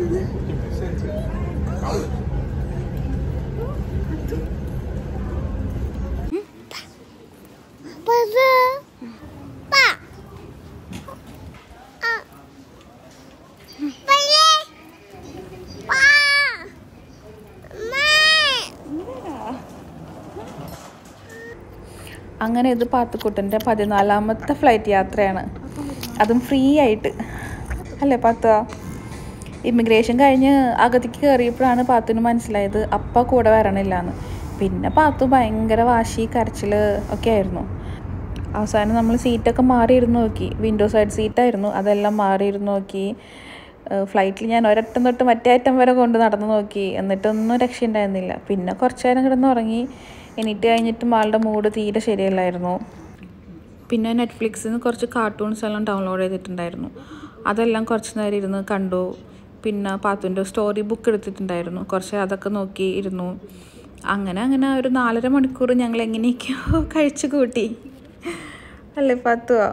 അങ്ങനെ ഇത് പാത്തുക്കുട്ടൻ്റെ പതിനാലാമത്തെ ഫ്ലൈറ്റ് യാത്രയാണ് അതും ഫ്രീ ആയിട്ട് അല്ലേ പാത്ത ഇമിഗ്രേഷൻ കഴിഞ്ഞ് അകത്തേക്ക് കയറിയപ്പോഴാണ് പാത്തുന് മനസ്സിലായത് അപ്പ കൂടെ വരണില്ല എന്ന് പിന്നെ പാത്തു ഭയങ്കര വാശി കരച്ചിൽ ഒക്കെ ആയിരുന്നു അവസാനം നമ്മൾ സീറ്റൊക്കെ മാറിയിരുന്ന് നോക്കി വിൻഡോ സൈഡ് സീറ്റായിരുന്നു അതെല്ലാം മാറിയിരുന്ന് നോക്കി ഫ്ലൈറ്റിൽ ഞാൻ ഒരറ്റം തൊട്ട് മറ്റേ അറ്റം വരെ കൊണ്ട് നടന്നു നോക്കി എന്നിട്ടൊന്നും രക്ഷയുണ്ടായിരുന്നില്ല പിന്നെ കുറച്ച് നേരം കിടന്ന് ഉറങ്ങി എണീറ്റ് കഴിഞ്ഞിട്ടും ആളുടെ മൂഡ് തീരെ ശരിയല്ലായിരുന്നു പിന്നെ നെറ്റ്ഫ്ലിക്സിൽ നിന്ന് കുറച്ച് കാർട്ടൂൺസ് എല്ലാം ഡൗൺലോഡ് ചെയ്തിട്ടുണ്ടായിരുന്നു അതെല്ലാം കുറച്ച് നേരം ഇരുന്ന് കണ്ടു പിന്നെ പാത്തുൻ്റെ സ്റ്റോറി ബുക്ക് എടുത്തിട്ടുണ്ടായിരുന്നു കുറച്ച് അതൊക്കെ നോക്കി ഇരുന്നു അങ്ങനെ അങ്ങനെ ഒരു നാലര മണിക്കൂർ ഞങ്ങൾ എങ്ങനെയൊക്കെയോ കഴിച്ചു കൂട്ടി അല്ലേ പാത്തുവാ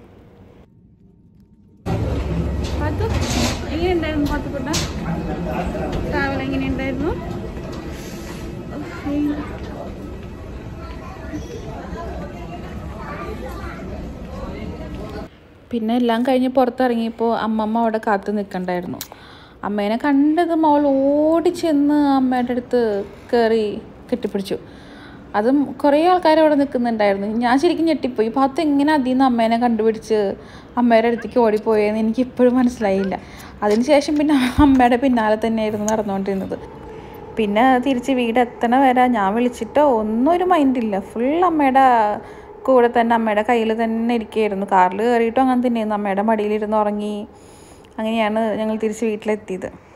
പാത്തു എങ്ങനെയുണ്ടായിരുന്നു പാത്തുക്കുട്ട ട്രാവൽ എങ്ങനെയുണ്ടായിരുന്നു പിന്നെ എല്ലാം കഴിഞ്ഞ് പുറത്തിറങ്ങിയപ്പോൾ അമ്മമ്മ അവിടെ കാത്തു നിൽക്കണ്ടായിരുന്നു അമ്മേനെ കണ്ടത് മോൾ ഓടിച്ചെന്ന് അമ്മയുടെ അടുത്ത് കയറി കെട്ടിപ്പിടിച്ചു അതും കുറേ ആൾക്കാർ അവിടെ നിൽക്കുന്നുണ്ടായിരുന്നു ഞാൻ ശരിക്കും ഞെട്ടിപ്പോയി പാത്ത് എങ്ങനെ അതിൽ നിന്ന് അമ്മേനെ കണ്ടുപിടിച്ച് അമ്മയുടെ അടുത്തേക്ക് ഓടിപ്പോയെന്ന് എനിക്ക് ഇപ്പോഴും മനസ്സിലായില്ല അതിനുശേഷം പിന്നെ അമ്മയുടെ പിന്നാലെ തന്നെയായിരുന്നു നടന്നുകൊണ്ടിരുന്നത് പിന്നെ തിരിച്ച് വീട് എത്തണ വരെ ഞാൻ വിളിച്ചിട്ടോ ഒന്നും ഒരു മൈൻഡില്ല ഫുൾ അമ്മയുടെ കൂടെ തന്നെ അമ്മയുടെ കയ്യിൽ തന്നെ ഇരിക്കുകയായിരുന്നു കാറിൽ കയറിയിട്ടും അങ്ങനെ തന്നെയായിരുന്നു അമ്മയുടെ മടിയിലിരുന്ന് ഉറങ്ങി അങ്ങനെയാണ് ഞങ്ങൾ തിരിച്ച് വീട്ടിലെത്തിയത്